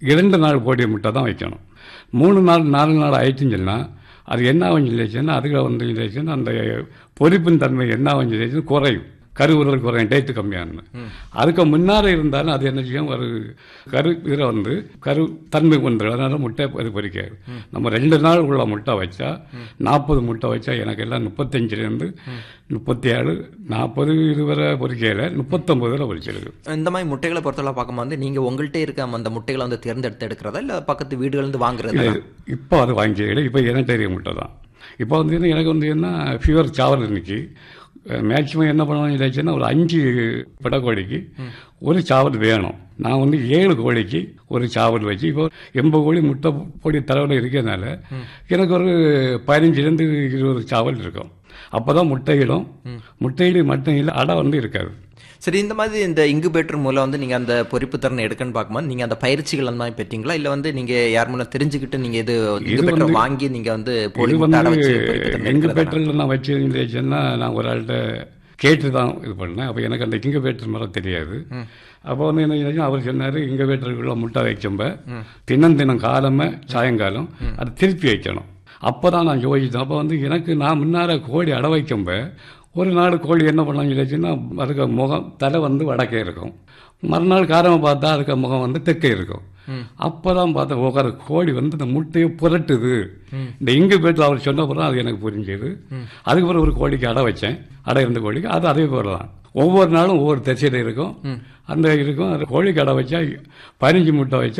இரண்டு நாள் போடிய முட்டை தான் வைக்கணும் மூணு நாள் நாலு நாள் ஆயிடுச்சுன்னு சொன்னால் அது என்ன ஆகும் சொல்லிச்சுன்னா அதுக்கு வந்து சொல்லிச்சுன்னா அந்த பொறிப்பின் தன்மை என்ன ஆகும் சொல்லிச்சுன்னா குறையும் கருவுரல் குறையும் டேட்டு கம்மியானு அதுக்கு முன்னாடி இருந்தாலும் அது என்ன செய்யும் ஒரு கரு இதில் வந்து கரு தன்மை வந்துடும் அதனால முட்டை அது பொறிக்காது நம்ம ரெண்டு நாள் உள்ள முட்டை வச்சா நாற்பது முட்டை வச்சா எனக்கு எல்லாம் முப்பத்தஞ்சுலேருந்து முப்பத்தி ஏழு நாற்பது இது வரை பொறிக்கையில் முப்பத்தொம்பது வரை பொறிச்சிருக்கு இந்த மாதிரி முட்டைகளை பொறுத்தவரை பார்க்கும்போது நீங்க உங்கள்கிட்ட இருக்க அந்த முட்டைகளை வந்து தேர்ந்தெடுத்து எடுக்கிறதா இல்ல பக்கத்து வீடுகள் இருந்து வாங்குறதா இல்லை இப்போ அது வாங்கிக்கல இப்போ எனக்கு தெரிய முட்டை தான் இப்போ வந்து என்ன எனக்கு வந்து என்ன ஃபியூர் சாவல் இன்னைக்கு மேக்சிமம் என்ன பண்ணுவாங்க இதாச்சுன்னா ஒரு அஞ்சு பிட கோழிக்கு ஒரு சாவல் வேணும் நான் வந்து ஏழு கோழிக்கு ஒரு சாவல் வச்சு இப்போ எண்பது கோழி முட்டை பொடி தரவில் இருக்கிறதுனால எனக்கு ஒரு பதினஞ்சுலேருந்து இருபது சாவல் இருக்கும் அப்போ தான் முட்டையிடும் முட்டையிடும் மட்டும் இல்லை அடை வந்து இருக்காது சரி இந்த மாதிரி இந்த இங்குபேட்டர் மூலம் வந்து நீங்க அந்த பொறிப்பு திறனை எடுக்கன்னு பார்க்கும்போது நீங்க அந்த பயிற்சிகள் அந்த மாதிரி பெற்றீங்களா இல்ல வந்து நீங்க யார் மூலம் தெரிஞ்சுக்கிட்டு நீங்க இது இங்குபேட்டர் வாங்கி நீங்க வந்து போலி இது முட்டை அடை வந்து வச்சு பொறிப்பு திறனை எங்க எடுக்கிறதா? பேட்டரில் நான் வச்சிருந்தேன்னா நான் ஒரு ஆள்கிட்ட கேட்டு தான் இது பண்ணேன் அப்போ எனக்கு அந்த இங்க பேட்டர் மேலே தெரியாது அப்போ வந்து என்ன செஞ்சா, அவர் சொன்னார் இங்க பேட்டருக்குள்ள முட்டை வைக்கும்ப தினம் தினம் காலமே சாயங்காலம் அது திருப்பி வைக்கணும் அப்போ தான் நான் யோசித்தேன் அப்போ வந்து எனக்கு நான் முன்னார கோழி அடை வைக்கும்ப ஒரு நாள் கோழி என்ன பண்ணாங்க சொல்லிச்சுன்னா அதுக்கு முகம் தலை வந்து வடக்கே இருக்கும் மறுநாள் காரமாக பார்த்தா அதுக்கு முகம் வந்து தெற்கே இருக்கும் அப்பதான் பார்த்தா உட்கார கோழி வந்து இந்த முட்டையை புரட்டுது இந்த இங்கு பேட்டில் அவர் சொன்ன பிறகு அது எனக்கு புரிஞ்சுது அதுக்கு பிறகு ஒரு கோழிக்கு அடை வச்சேன் அடை இருந்த கோழிக்கு அது அதே போல தான் ஒவ்வொரு நாளும் ஒவ்வொரு திசையில் இருக்கும் அந்த இருக்கும் அது கோழிக்கு அடை வச்சா பதினஞ்சு முட்டை வச்சா